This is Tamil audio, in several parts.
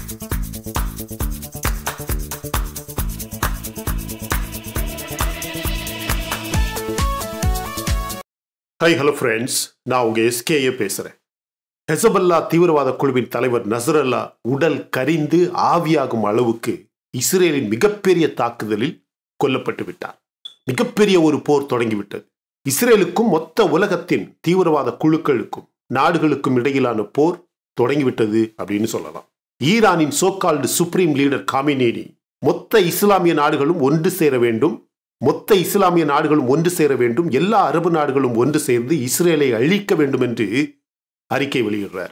ஹை ஹலோ ஃப்ரெண்ட்ஸ் நான் உங்க எஸ்கேஏ பேசுறேன் ஹெசபல்லா தீவிரவாத குழுவின் தலைவர் நசரல்லா உடல் கரிந்து ஆவியாகும் அளவுக்கு இஸ்ரேலின் மிகப்பெரிய தாக்குதலில் கொல்லப்பட்டு விட்டார் மிகப்பெரிய ஒரு போர் தொடங்கிவிட்டது இஸ்ரேலுக்கும் மொத்த உலகத்தின் தீவிரவாத குழுக்களுக்கும் நாடுகளுக்கும் இடையிலான போர் தொடங்கிவிட்டது அப்படின்னு சொல்லலாம் ஈரானின் சோகால்டு சுப்ரீம் லீடர் காமினேனி மொத்த இஸ்லாமிய நாடுகளும் ஒன்று சேர வேண்டும் மொத்த இஸ்லாமிய நாடுகளும் ஒன்று சேர வேண்டும் எல்லா அரபு நாடுகளும் ஒன்று சேர்ந்து இஸ்ரேலை அழிக்க வேண்டும் என்று அறிக்கை வெளியிடுறார்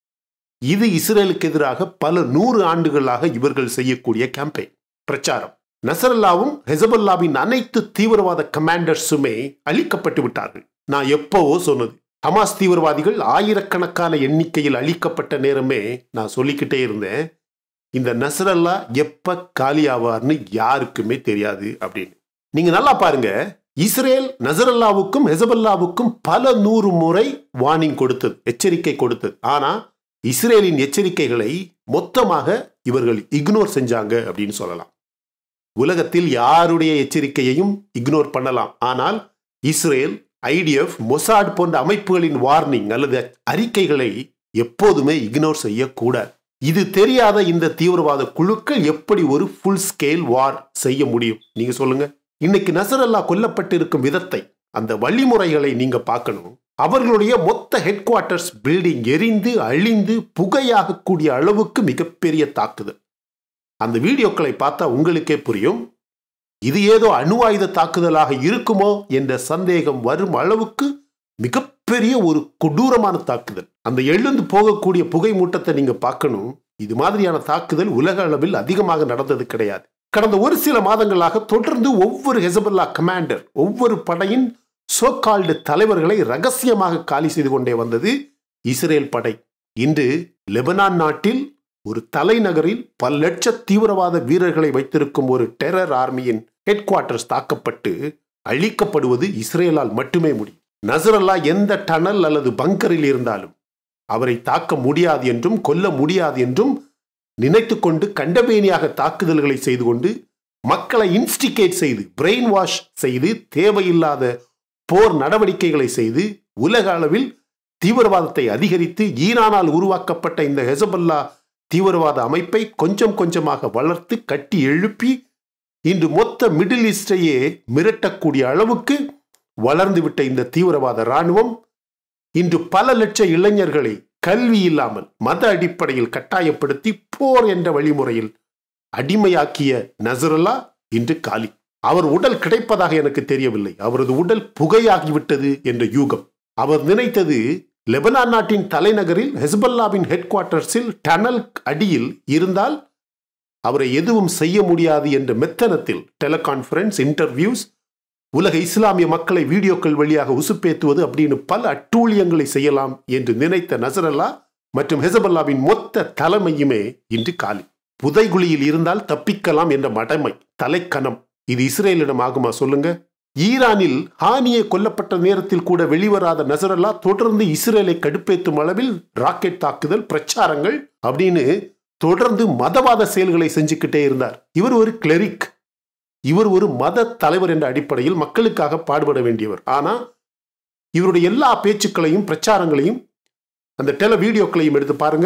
இது இஸ்ரேலுக்கு எதிராக பல நூறு ஆண்டுகளாக இவர்கள் செய்யக்கூடிய கேம்பெயின் பிரச்சாரம் நசரல்லாவும் ஹெசபல்லாவின் அனைத்து தீவிரவாத கமாண்டர்ஸுமே அழிக்கப்பட்டு விட்டார்கள் நான் எப்பவோ சொன்னது ஹமாஸ் தீவிரவாதிகள் ஆயிரக்கணக்கான எண்ணிக்கையில் அழிக்கப்பட்ட நேரமே நான் சொல்லிக்கிட்டே இருந்தேன் இந்த நசரல்லா எப்ப காலியாவார்னு யாருக்குமே தெரியாது அப்படின்னு நீங்க நல்லா பாருங்க இஸ்ரேல் நசரல்லாவுக்கும் ஹெசபல்லாவுக்கும் பல நூறு முறை வார்னிங் கொடுத்தது எச்சரிக்கை கொடுத்தது ஆனா இஸ்ரேலின் எச்சரிக்கைகளை மொத்தமாக இவர்கள் இக்னோர் செஞ்சாங்க அப்படின்னு சொல்லலாம் உலகத்தில் யாருடைய எச்சரிக்கையையும் இக்னோர் பண்ணலாம் ஆனால் இஸ்ரேல் ஐடிஎஃப் மொசாட் போன்ற அமைப்புகளின் வார்னிங் அல்லது அறிக்கைகளை எப்போதுமே இக்னோர் செய்யக்கூடாது இது தெரியாத இந்த தீவிரவாத குழுக்கள் எப்படி ஒரு ஃபுல் ஸ்கேல் வார் செய்ய முடியும் நீங்க சொல்லுங்க இன்னைக்கு நசரல்லா கொல்லப்பட்டிருக்கும் விதத்தை அந்த வழிமுறைகளை நீங்க பார்க்கணும் அவர்களுடைய மொத்த ஹெட் குவார்ட்டர்ஸ் பில்டிங் எரிந்து அழிந்து புகையாகக்கூடிய அளவுக்கு மிகப்பெரிய தாக்குதல் அந்த வீடியோக்களை பார்த்தா உங்களுக்கே புரியும் இது ஏதோ அணு ஆயுத தாக்குதலாக இருக்குமோ என்ற சந்தேகம் வரும் அளவுக்கு மிகப்பெரிய ஒரு கொடூரமான தாக்குதல் அந்த எழுந்து போகக்கூடிய புகை மூட்டத்தை நீங்க பார்க்கணும் இது மாதிரியான தாக்குதல் உலக அளவில் அதிகமாக நடந்தது கிடையாது கடந்த ஒரு சில மாதங்களாக தொடர்ந்து ஒவ்வொரு ஹெசபல்லா கமாண்டர் ஒவ்வொரு படையின் சோகால்டு தலைவர்களை ரகசியமாக காலி செய்து கொண்டே வந்தது இஸ்ரேல் படை இன்று லெபனான் நாட்டில் ஒரு தலைநகரில் பல லட்ச தீவிரவாத வீரர்களை வைத்திருக்கும் ஒரு டெரர் ஆர்மியின் ஹெட் குவார்ட்டர்ஸ் தாக்கப்பட்டு அழிக்கப்படுவது இஸ்ரேலால் மட்டுமே முடியும் நசரல்லா எந்த டனல் அல்லது பங்கரில் இருந்தாலும் அவரை தாக்க முடியாது என்றும் கொல்ல முடியாது என்றும் நினைத்து கொண்டு கண்டமேனியாக தாக்குதல்களை செய்து கொண்டு மக்களை இன்ஸ்டிகேட் செய்து பிரெயின் வாஷ் செய்து தேவையில்லாத போர் நடவடிக்கைகளை செய்து உலக அளவில் தீவிரவாதத்தை அதிகரித்து ஈரானால் உருவாக்கப்பட்ட இந்த ஹெசபல்லா தீவிரவாத அமைப்பை கொஞ்சம் கொஞ்சமாக வளர்த்து கட்டி எழுப்பி இன்று மொத்த மிடில் ஈஸ்டையே மிரட்டக்கூடிய அளவுக்கு வளர்ந்துவிட்ட இந்த தீவிரவாத இராணுவம் இன்று பல லட்ச இளைஞர்களை கல்வி இல்லாமல் மத அடிப்படையில் கட்டாயப்படுத்தி போர் என்ற வழிமுறையில் அடிமையாக்கிய நசரல்லா இன்று காலி அவர் உடல் கிடைப்பதாக எனக்கு தெரியவில்லை அவரது உடல் புகையாகிவிட்டது என்ற யூகம் அவர் நினைத்தது லெபனான் நாட்டின் தலைநகரில் ஹெஸ்பல்லாவின் ஹெட் குவார்ட்டர்ஸில் டனல் அடியில் இருந்தால் அவரை எதுவும் செய்ய முடியாது என்ற மெத்தனத்தில் டெலிகான்ஃபரன்ஸ் இன்டர்வியூஸ் உலக இஸ்லாமிய மக்களை வீடியோக்கள் வழியாக உசுப்பேத்துவது அப்படின்னு பல அட்டூழியங்களை செய்யலாம் என்று நினைத்த நசரல்லா மற்றும் ஹெசபல்லாவின் மொத்த தலைமையுமே இன்று காலி புதைகுழியில் இருந்தால் தப்பிக்கலாம் என்ற மடமை தலைக்கணம் இது இஸ்ரேலிடம் ஆகுமா சொல்லுங்க ஈரானில் ஹானியே கொல்லப்பட்ட நேரத்தில் கூட வெளிவராத நசரல்லா தொடர்ந்து இஸ்ரேலை கடுப்பேற்றும் அளவில் ராக்கெட் தாக்குதல் பிரச்சாரங்கள் அப்படின்னு தொடர்ந்து மதவாத செயல்களை செஞ்சுக்கிட்டே இருந்தார் இவர் ஒரு கிளரிக் இவர் ஒரு மத தலைவர் என்ற அடிப்படையில் மக்களுக்காக பாடுபட வேண்டியவர் ஆனா இவருடைய எல்லா பேச்சுக்களையும் பிரச்சாரங்களையும் அந்த டெல வீடியோக்களையும் எடுத்து பாருங்க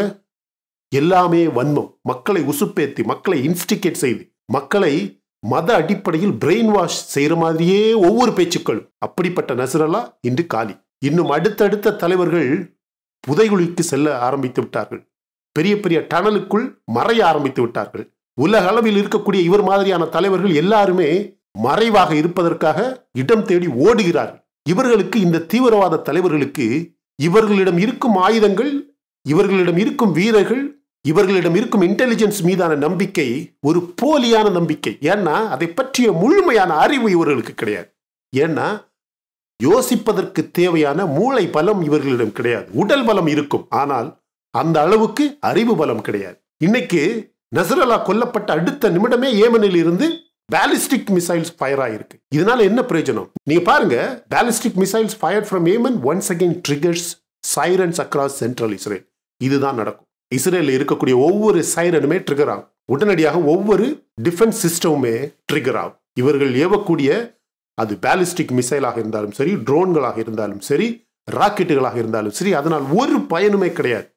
எல்லாமே வன்மம் மக்களை உசுப்பேத்தி மக்களை இன்ஸ்டிகேட் செய்து மக்களை மத அடிப்படையில் பிரெயின் வாஷ் செய்யற மாதிரியே ஒவ்வொரு பேச்சுக்களும் அப்படிப்பட்ட நசரலா இன்று காலி இன்னும் அடுத்தடுத்த தலைவர்கள் புதைகுழிக்கு செல்ல ஆரம்பித்து விட்டார்கள் பெரிய பெரிய டனலுக்குள் மறைய ஆரம்பித்து விட்டார்கள் உலக அளவில் இருக்கக்கூடிய இவர் மாதிரியான தலைவர்கள் எல்லாருமே மறைவாக இருப்பதற்காக இடம் தேடி ஓடுகிறார்கள் இவர்களுக்கு இந்த தீவிரவாத தலைவர்களுக்கு இவர்களிடம் இருக்கும் ஆயுதங்கள் இவர்களிடம் இருக்கும் வீரர்கள் இவர்களிடம் இருக்கும் இன்டெலிஜென்ஸ் மீதான நம்பிக்கை ஒரு போலியான நம்பிக்கை ஏன்னா அதை பற்றிய முழுமையான அறிவு இவர்களுக்கு கிடையாது ஏன்னா யோசிப்பதற்கு தேவையான மூளை பலம் இவர்களிடம் கிடையாது உடல் பலம் இருக்கும் ஆனால் அந்த அளவுக்கு அறிவு பலம் கிடையாது இன்னைக்கு நசரலா கொல்லப்பட்ட அடுத்த நிமிடமே ஏமனில் இருந்து பேலிஸ்டிக் மிசைல்ஸ் ஃபயர் ஆயிருக்கு இதனால என்ன பிரயோஜனம் நீங்க பாருங்க ballistic missiles fire from Yemen once again triggers sirens across central Israel இதுதான் நடக்கும் இஸ்ரேலில் இருக்கக்கூடிய ஒவ்வொரு சைரனுமே ட்ரிகர் ஆகும் உடனடியாக ஒவ்வொரு டிஃபென்ஸ் சிஸ்டமுமே ட்ரிகர் ஆகும் இவர்கள் ஏவக்கூடிய அது பேலிஸ்டிக் மிசைலாக இருந்தாலும் சரி ட்ரோன்களாக இருந்தாலும் சரி ராக்கெட்டுகளாக இருந்தாலும் சரி அதனால் ஒரு பயனுமே கிடையாது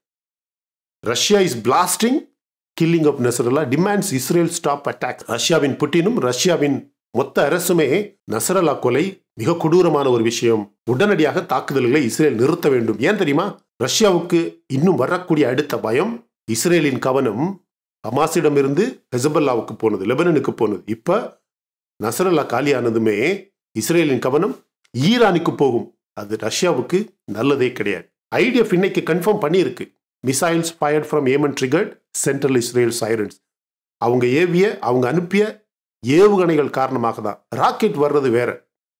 Russia is blasting killing of Nasrallah demands Israel stop attack ரஷ்யாவின் புட்டினும் ரஷ்யாவின் மொத்த அரசுமே நசரல்லா கொலை மிக கொடூரமான ஒரு விஷயம் உடனடியாக தாக்குதல்களை இஸ்ரேல் நிறுத்த வேண்டும் ஏன் தெரியுமா ரஷ்யாவுக்கு இன்னும் வரக்கூடிய அடுத்த பயம் இஸ்ரேலின் கவனம் ஹமாஸிடமிருந்து ஹெசபல்லாவுக்கு போனது லெபனனுக்கு போனது இப்ப நசரல்லா காலியானதுமே இஸ்ரேலின் கவனம் ஈரானுக்கு போகும் அது ரஷ்யாவுக்கு நல்லதே கிடையாது ஐடிஎஃப் இன்னைக்கு கன்ஃபார்ம் பண்ணியிருக்கு missiles fired from Yemen triggered central Israel sirens அவங்க ஏவிய அவங்க அனுப்பிய ஏவுகணைகள் காரணமாக தான் ராக்கெட் வர்றது வேற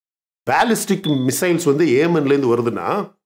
பேலிஸ்டிக் மிசைல்ஸ் வந்து ஏமன்லேருந்து வருதுன்னா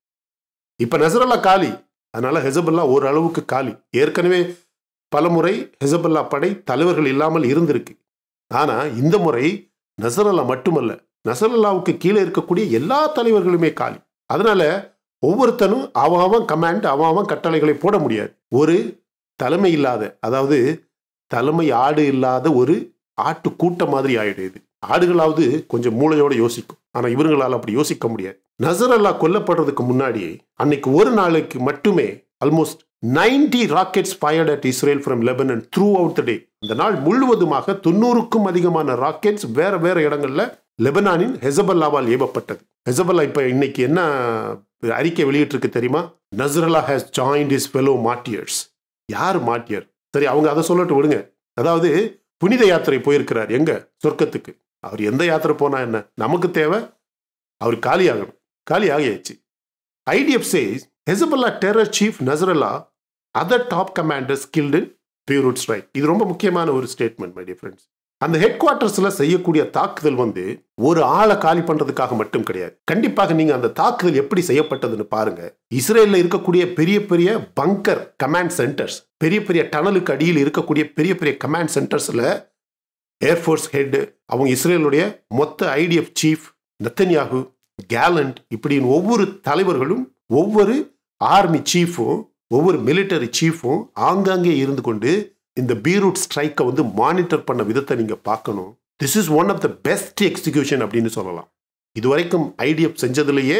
இப்போ நசரல்லா காலி அதனால ஹெசபல்லா ஓரளவுக்கு காலி ஏற்கனவே பலமுறை ஹெசபல்லா படை தலைவர்கள் இல்லாமல் இருந்திருக்கு ஆனா இந்த முறை நசரல்லா மட்டுமல்ல நசரல்லாவுக்கு கீழே இருக்கக்கூடிய எல்லா தலைவர்களுமே காலி அதனால ஒவ்வொருத்தனும் அவன் அவன் கமாண்ட் அவன் அவன் கட்டளைகளை போட முடியாது ஒரு தலைமை இல்லாத அதாவது தலைமை ஆடு இல்லாத ஒரு ஆட்டு கூட்டம் மாதிரி ஆயிடுது ஆடுகளாவது கொஞ்சம் மூளையோட யோசிக்கும் ஆனா இவர்களால் அப்படி யோசிக்க முடியாது நசரல்லா கொல்லப்படுறதுக்கு முன்னாடி அன்னைக்கு ஒரு நாளைக்கு மட்டுமே almost ninety rockets fired at Israel from Lebanon throughout the day அந்த நாள் முழுவதுமாக தொண்ணூறுக்கும் அதிகமான ராக்கெட்ஸ் வேற வேற இடங்கள்ல லெபனானின் ஹெசபல்லாவால் ஏவப்பட்டது ஹெசபல்லா இப்ப இன்னைக்கு என்ன அறிக்கை வெளியிட்டிருக்கு தெரியுமா Nasrallah has joined his fellow martyrs யார் மாட்டியர் சரி அவங்க அதை சொல்லட்டு விடுங்க அதாவது புனித யாத்திரை போயிருக்கிறார் எங்க சொர்க்கத்துக்கு அவர் எந்த யாத்திரை போனா என்ன நமக்கு தேவை அவர் காலியாகணும் காலி ஆகியாச்சு IDF says Hezbollah terror chief Nasrallah other top commanders killed Beirut strike இது ரொம்ப முக்கியமான ஒரு ஸ்டேட்மெண்ட் மை டியர் ஃப்ரெண்ட்ஸ் அந்த ஹெட் குவார்ட்டர்ஸ்ல செய்யக்கூடிய தாக்குதல் வந்து ஒரு ஆளை காலி பண்றதுக்காக மட்டும் கிடையாது கண்டிப்பாக நீங்க அந்த தாக்குதல் எப்படி செய்யப்பட்டதுன்னு பாருங்க இஸ்ரேல்ல இருக்கக்கூடிய பெரிய பெரிய பங்கர் கமாண்ட் சென்டர்ஸ் பெரிய பெரிய டனலுக்கு அடியில் இருக்கக்கூடிய பெரிய பெரிய கமாண்ட் சென்டர்ஸ்ல ஏர்ஃபோர்ஸ் ஹெட் அவங்க இஸ்ரேலுடைய மொத்த ஐடிஎஃப் சீஃப் நெத்தன்யாகு கேலண்ட் இப்படின்னு ஒவ்வொரு தலைவர்களும் ஒவ்வொரு ஆர்மி சீஃபும் ஒவ்வொரு மிலிட்டரி சீஃபும் ஆங்காங்கே இருந்து கொண்டு இந்த பீரூட் ஸ்ட்ரைக்கை வந்து மானிட்டர் பண்ண விதத்தை நீங்க பார்க்கணும் this is one of the best execution அப்படின்னு சொல்லலாம் இது வரைக்கும் ஐடிஎஃப் செஞ்சதுலேயே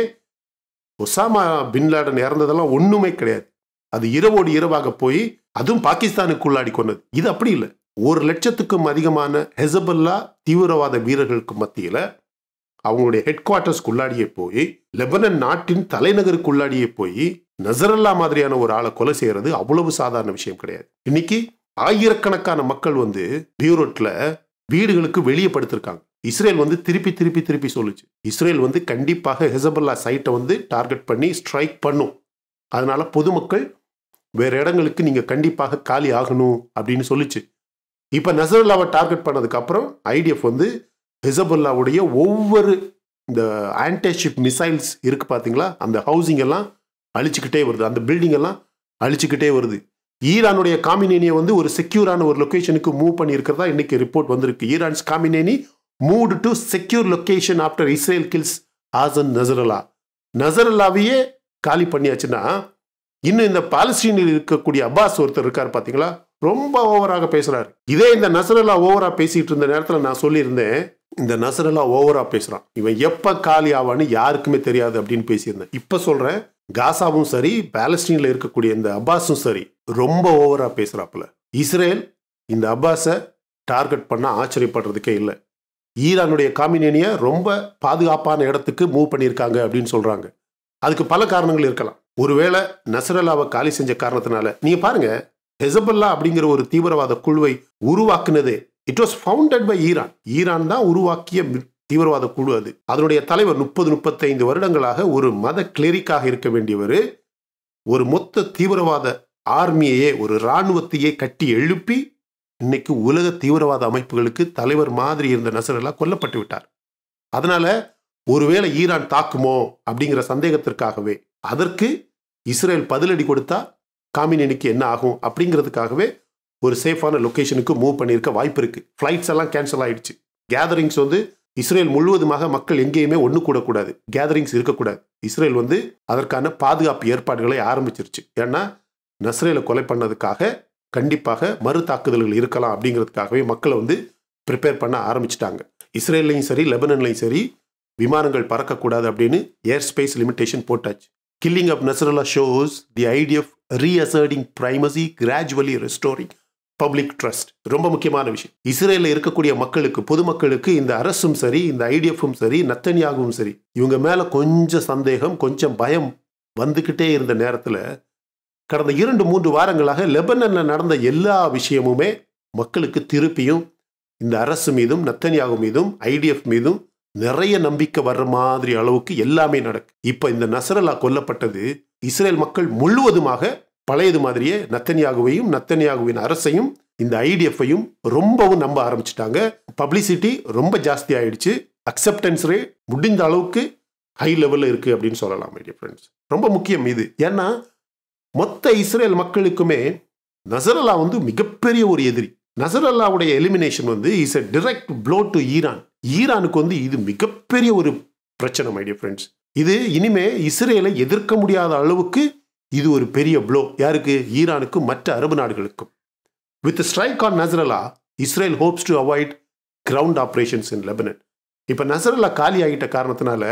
ஒசாமா பின்லாடன் இறந்ததெல்லாம் ஒண்ணுமே கிடையாது அது இரவோடு இரவாக போய் அதுவும் பாகிஸ்தானுக்குள்ளாடி கொண்டது இது அப்படி இல்லை ஒரு லட்சத்துக்கும் அதிகமான ஹெசபல்லா தீவிரவாத வீரர்களுக்கு மத்தியில அவங்களுடைய ஹெட் குவார்ட்டர்ஸ்க்குள்ளாடியே போய் லெபனன் நாட்டின் தலைநகருக்குள்ளாடியே போய் நசரல்லா மாதிரியான ஒரு ஆளை கொலை செய்யறது அவ்வளவு சாதாரண விஷயம் கிடையாது இன்னைக்கு ஆயிரக்கணக்கான மக்கள் வந்து பியூரோட்ல வீடுகளுக்கு வெளியே படுத்திருக்காங்க இஸ்ரேல் வந்து திருப்பி திருப்பி திருப்பி சொல்லுச்சு இஸ்ரேல் வந்து கண்டிப்பாக ஹெசபல்லா சைட்டை வந்து டார்கெட் பண்ணி ஸ்ட்ரைக் பண்ணும் அதனால பொதுமக்கள் வேற இடங்களுக்கு நீங்க கண்டிப்பாக காலி ஆகணும் அப்படின்னு சொல்லிச்சு இப்ப நசரல்லாவை டார்கெட் பண்ணதுக்கு அப்புறம் ஐடிஎஃப் வந்து ஹெசபல்லாவுடைய ஒவ்வொரு இந்த ஆன்டிஷிப் மிசைல்ஸ் இருக்கு பாத்தீங்களா அந்த ஹவுசிங் எல்லாம் அழிச்சுக்கிட்டே வருது அந்த பில்டிங் எல்லாம் அழிச்சுக்கிட்டே வருது ஈரானுடைய காமினேனியை வந்து ஒரு செக்யூரான ஒரு லொகேஷனுக்கு மூவ் பண்ணியிருக்கிறதா இன்னைக்கு ரிப்போர்ட் வந்திருக்கு Iran's Khamenei moved to secure location after Israel kills Hassan Nasrallah நசரல்லாவையே காலி பண்ணியாச்சுன்னா இன்னும் இந்த பாலஸ்தீனில் இருக்கக்கூடிய அப்பாஸ் ஒருத்தர் இருக்கார் பாத்தீங்களா ரொம்ப ஓவராக பேசுறாரு இதே இந்த நசரல்லா ஓவரா பேசிட்டு இருந்த நேரத்தில் நான் சொல்லியிருந்தேன் இந்த நசரல்லா ஓவரா பேசுறான் இவன் எப்ப காலி ஆவான்னு யாருக்குமே தெரியாது அப்படின்னு பேசியிருந்தேன் இப்ப சொல்றேன் காசாவும் சரி பாலஸ்தீன்ல இருக்கக்கூடிய இந்த அப்பாஸும் சரி ரொம்ப ஓவரா பேசுறாப்புல இஸ்ரேல் இந்த அப்பாஸை டார்கெட் பண்ண ஆச்சரியப்படுறதுக்கே இல்லை ஈரானுடைய காமினேனிய ரொம்ப பாதுகாப்பான இடத்துக்கு மூவ் பண்ணியிருக்காங்க அப்படின்னு சொல்றாங்க அதுக்கு பல காரணங்கள் இருக்கலாம் ஒருவேளை நசரல்லாவை காலி செஞ்ச காரணத்தினால நீங்க பாருங்க ஹெசபல்லா அப்படிங்கிற ஒரு தீவிரவாத குழுவை உருவாக்குனதே it was founded by Iran Iran தான் உருவாக்கிய தீவிரவாத குழு அது அதனுடைய தலைவர் முப்பது முப்பத்தைந்து வருடங்களாக ஒரு மத கிளெரிக்காக இருக்க வேண்டியவர் ஒரு மொத்த தீவிரவாத ஆர்மியையே ஒரு இராணுவத்தையே கட்டி எழுப்பி இன்னைக்கு உலக தீவிரவாத அமைப்புகளுக்கு தலைவர் மாதிரி இருந்த நசரெல்லாம் கொல்லப்பட்டு விட்டார் அதனால ஒருவேளை ஈரான் தாக்குமோ அப்படிங்கிற சந்தேகத்திற்காகவே அதற்கு இஸ்ரேல் பதிலடி கொடுத்தா காமினேனிக்கு என்ன ஆகும் அப்படிங்கிறதுக்காகவே ஒரு சேஃபான லொக்கேஷனுக்கு மூவ் பண்ணியிருக்க வாய்ப்பு இருக்கு ஃப்ளைட்ஸ் எல்லாம் கேன்சல் ஆயிடுச்சு கேதரிங்ஸ் வந்து இஸ்ரேல் முழுவதுமாக மக்கள் எங்கேயுமே ஒன்று கூடக்கூடாது கேதரிங்ஸ் இருக்கக்கூடாது இஸ்ரேல் வந்து அதற்கான பாதுகாப்பு ஏற்பாடுகளை ஆரம்பிச்சிருச்சு ஏன்னா நஸ்ரேலை கொலை பண்ணதுக்காக கண்டிப்பாக மறு தாக்குதல்கள் இருக்கலாம் அப்படிங்கிறதுக்காகவே மக்களை வந்து ப்ரிப்பேர் பண்ண ஆரம்பிச்சிட்டாங்க இஸ்ரேல்லையும் சரி லெபனன்லையும் சரி விமானங்கள் பறக்கக்கூடாது அப்படின்னு ஏர் ஸ்பேஸ் லிமிடேஷன் போட்டாச்சு killing of Nasrallah shows the idea of reasserting primacy gradually restoring public trust ரொம்ப முக்கியமான விஷயம் இஸ்ரேலில் இருக்கக்கூடிய மக்களுக்கு பொதுமக்களுக்கு இந்த அரசும் சரி இந்த ஐடிஎஃப்பும் சரி நத்தனியாகவும் சரி இவங்க மேலே கொஞ்சம் சந்தேகம் கொஞ்சம் பயம் வந்துக்கிட்டே இருந்த நேரத்தில் கடந்த இரண்டு மூன்று வாரங்களாக லெபனனில் நடந்த எல்லா விஷயமுமே மக்களுக்கு திருப்பியும் இந்த அரசு மீதும் நத்தனியாகு மீதும் ஐடிஎஃப் மீதும் நிறைய நம்பிக்கை வர்ற மாதிரி அளவுக்கு எல்லாமே நடக்கு இப்போ இந்த நசரல்லா கொல்லப்பட்டது இஸ்ரேல் மக்கள் முழுவதுமாக பழையது மாதிரியே நத்தனியாகுவையும் நத்தனியாகுவின் அரசையும் இந்த ஐடிஎஃப்ஐயும் ரொம்பவும் நம்ப ஆரம்பிச்சிட்டாங்க பப்ளிசிட்டி ரொம்ப ஜாஸ்தி ஆயிடுச்சு அக்செப்டன்ஸ் ரேட் முடிந்த அளவுக்கு ஹை லெவலில் இருக்கு அப்படின்னு சொல்லலாம் மைடிய ஃப்ரெண்ட்ஸ் ரொம்ப முக்கியம் இது ஏன்னா மொத்த இஸ்ரேல் மக்களுக்குமே நசரல்லா வந்து மிகப்பெரிய ஒரு எதிரி நசரல்லாவுடைய எலிமினேஷன் வந்து is a direct blow to Iran ஈரானுக்கு வந்து இது மிகப்பெரிய ஒரு பிரச்சனை மைடிய ஃப்ரெண்ட்ஸ் இது இனிமே இஸ்ரேலை எதிர்க்க முடியாத அளவுக்கு இது ஒரு பெரிய ப்ளோ யாருக்கு ஈரானுக்கும் மற்ற அரபு நாடுகளுக்கும் with strike on Nasrallah Israel hopes to avoid ground operations in Lebanon இப்போ நசரல்லா காலி ஆகிட்ட காரணத்தினால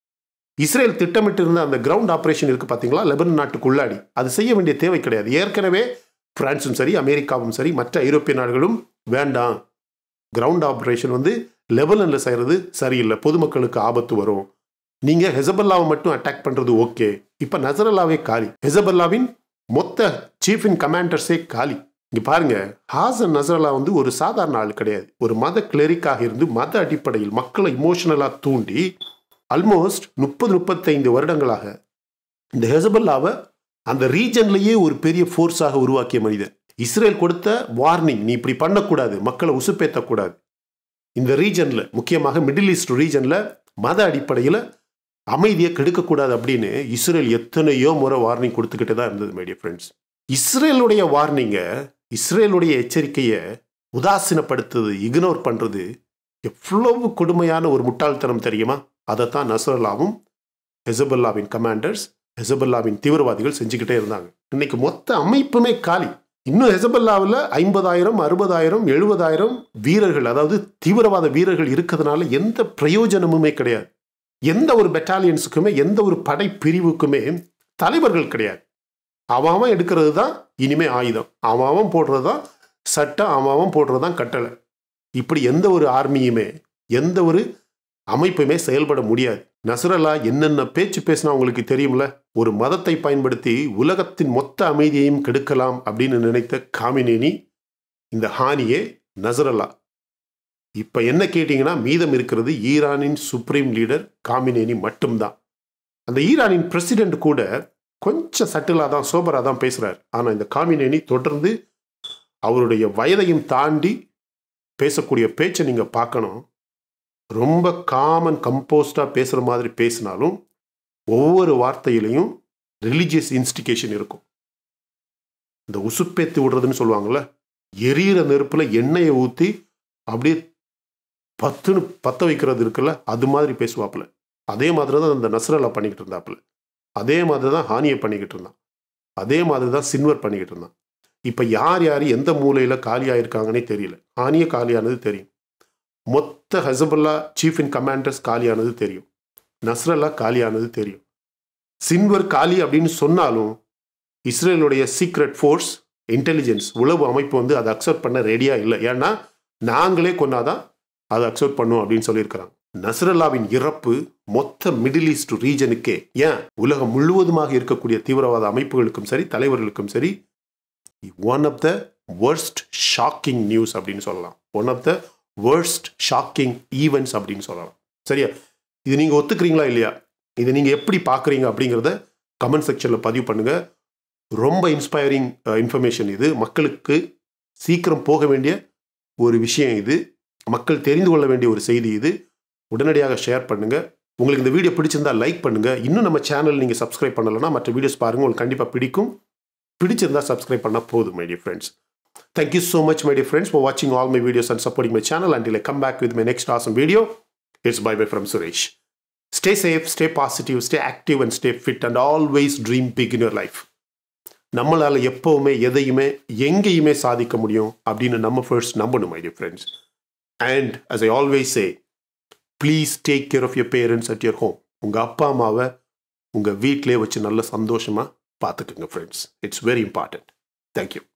இஸ்ரேல் திட்டமிட்டு இருந்த அந்த கிரவுண்ட் ஆப்ரேஷன் இருக்கு பார்த்தீங்களா லெபனன் நாட்டுக்குள்ளாடி அது செய்ய வேண்டிய தேவை கிடையாது ஏற்கனவே பிரான்ஸும் சரி அமெரிக்காவும் சரி மற்ற ஐரோப்பிய நாடுகளும் வேண்டாம் கிரவுண்ட் ஆப்ரேஷன் வந்து லெபனனில் செய்கிறது சரியில்லை பொதுமக்களுக்கு ஆபத்து வரும் நீங்க ஹெசபல்லாவை மட்டும் அட்டாக் பண்றது ஓகே இப்ப நசரல்லாவே காலி ஹெசபல்லாவின் மொத்த சீஃப் இன் கமாண்டர்ஸே காலி இங்க பாருங்க ஹாசன் நசரல்லா வந்து ஒரு சாதாரண ஆள் கிடையாது ஒரு மத கிளரிக்காக இருந்து மத அடிப்படையில் மக்களை இமோஷனலா தூண்டி ஆல்மோஸ்ட் முப்பது முப்பத்தைந்து வருடங்களாக இந்த ஹெசபல்லாவை அந்த ரீஜன்லயே ஒரு பெரிய ஃபோர்ஸாக உருவாக்கிய மனிதன் இஸ்ரேல் கொடுத்த வார்னிங் நீ இப்படி பண்ணக்கூடாது மக்களை உசுப்பேத்தக்கூடாது இந்த ரீஜன்ல முக்கியமாக மிடில் ஈஸ்ட் ரீஜன்ல மத அடிப்படையில் அமைதியை கெடுக்கக்கூடாது அப்படின்னு இஸ்ரேல் எத்தனையோ முறை வார்னிங் கொடுத்துக்கிட்டு தான் இருந்தது மைடிய ஃப்ரெண்ட்ஸ் இஸ்ரேலுடைய வார்னிங்கை இஸ்ரேலுடைய எச்சரிக்கையை உதாசீனப்படுத்துறது இக்னோர் பண்ணுறது எவ்வளவு கொடுமையான ஒரு முட்டாள்தனம் தெரியுமா அதைத்தான் நசரல்லாவும் ஹெசபல்லாவின் கமாண்டர்ஸ் ஹெசபல்லாவின் தீவிரவாதிகள் செஞ்சுக்கிட்டே இருந்தாங்க இன்னைக்கு மொத்த அமைப்புமே காலி இன்னும் ஹெசபல்லாவில் ஐம்பதாயிரம் அறுபதாயிரம் எழுபதாயிரம் வீரர்கள் அதாவது தீவிரவாத வீரர்கள் இருக்கிறதுனால எந்த பிரயோஜனமுமே கிடையாது எந்த ஒரு பெட்டாலியன்ஸுக்குமே எந்த ஒரு படை பிரிவுக்குமே தலைவர்கள் கிடையாது அவன் எடுக்கிறது தான் இனிமே ஆயுதம் அவன் போடுறது தான் சட்டம் அவன் போடுறது தான் கட்டளை இப்படி எந்த ஒரு ஆர்மியுமே எந்த ஒரு அமைப்புமே செயல்பட முடியாது நசுரல்லா என்னென்ன பேச்சு பேசினா உங்களுக்கு தெரியும்ல ஒரு மதத்தை பயன்படுத்தி உலகத்தின் மொத்த அமைதியையும் கெடுக்கலாம் அப்படின்னு நினைத்த காமினேனி இந்த ஹானியே நசரல்லா இப்ப என்ன கேட்டீங்கன்னா மீதம் இருக்கிறது ஈரானின் சுப்ரீம் லீடர் காமினேனி மட்டும்தான் அந்த ஈரானின் பிரசிடென்ட் கூட கொஞ்சம் சட்டிலாக தான் சோபராக தான் பேசுறாரு ஆனால் இந்த காமினேனி தொடர்ந்து அவருடைய வயதையும் தாண்டி பேசக்கூடிய பேச்சை நீங்க பார்க்கணும் ரொம்ப காமன் கம்போஸ்டாக பேசுகிற மாதிரி பேசினாலும் ஒவ்வொரு வார்த்தையிலையும் ரிலீஜியஸ் இன்ஸ்டிகேஷன் இருக்கும் இந்த உசுப்பேத்தி விடுறதுன்னு சொல்லுவாங்கள்ல எரியிற நெருப்புல எண்ணெயை ஊற்றி அப்படியே பத்துன்னு பத்த வைக்கிறது இருக்குல்ல அது மாதிரி பேசுவாப்புல அதே மாதிரி தான் அந்த நஸ்ரல்லா பண்ணிக்கிட்டு இருந்தாப்புல அதே மாதிரி தான் ஹானியை பண்ணிக்கிட்டு இருந்தான் அதே மாதிரி தான் சின்வர் பண்ணிக்கிட்டு இருந்தான் இப்போ யார் யார் எந்த மூலையில் காலியாயிருக்காங்கன்னே தெரியல ஹானிய காலியானது தெரியும் மொத்த ஹசபல்லா சீஃப் இன் கமாண்டர்ஸ் காலியானது தெரியும் நஸ்ரல்லா காலியானது தெரியும் சின்வர் காலி அப்படின்னு சொன்னாலும் இஸ்ரேலுடைய சீக்ரெட் ஃபோர்ஸ் இன்டெலிஜென்ஸ் உளவு அமைப்பு வந்து அதை அக்செப்ட் பண்ண ரெடியாக இல்லை ஏன்னா நாங்களே கொண்டாதான் அதை அக்செப்ட் பண்ணும் அப்படின்னு சொல்லியிருக்கிறாங்க நஸ்ரல்லாவின் இறப்பு மொத்த மிடில் ஈஸ்ட் ரீஜனுக்கே ஏன் உலகம் முழுவதுமாக இருக்கக்கூடிய தீவிரவாத அமைப்புகளுக்கும் சரி தலைவர்களுக்கும் சரி one of the worst shocking news அப்படின்னு சொல்லலாம் one of the worst shocking events அப்படின்னு சொல்லலாம் சரியா இது நீங்கள் ஒத்துக்கிறீங்களா இல்லையா இதை நீங்கள் எப்படி பார்க்குறீங்க அப்படிங்கிறத கமெண்ட் செக்ஷனில் பதிவு பண்ணுங்க ரொம்ப இன்ஸ்பைரிங் இன்ஃபர்மேஷன் இது மக்களுக்கு சீக்கிரம் போக வேண்டிய ஒரு விஷயம் இது மக்கள் தெரிந்து கொள்ள வேண்டிய ஒரு செய்தி இது உடனடியாக ஷேர் பண்ணுங்க உங்களுக்கு இந்த வீடியோ பிடிச்சிருந்தா லைக் பண்ணுங்க இன்னும் நம்ம சேனல் நீங்கள் சப்ஸ்கிரைப் பண்ணலைன்னா மற்ற வீடியோஸ் பாருங்க உங்களுக்கு கண்டிப்பாக பிடிக்கும் பிடிச்சிருந்தா சப்ஸ்கிரைப் பண்ணால் போதும் my dear friends Thank you so much, my dear friends, for watching all my videos and supporting my channel. Until I come back with my next awesome video, it's bye bye from Suresh. Stay safe, stay positive, stay active, and stay fit, and always dream big in your life. நம்மளால் எப்போவுமே எதையுமே எங்கேயுமே சாதிக்க முடியும் அப்படின்னு நம்ம ஃபர்ஸ்ட் நம்பணும் my dear friends and as I always say please take care of your parents at your home உங்கள் அப்பா அம்மாவை உங்கள் வீட்டிலே வச்சு நல்ல சந்தோஷமாக பார்த்துக்குங்க friends it's very important thank you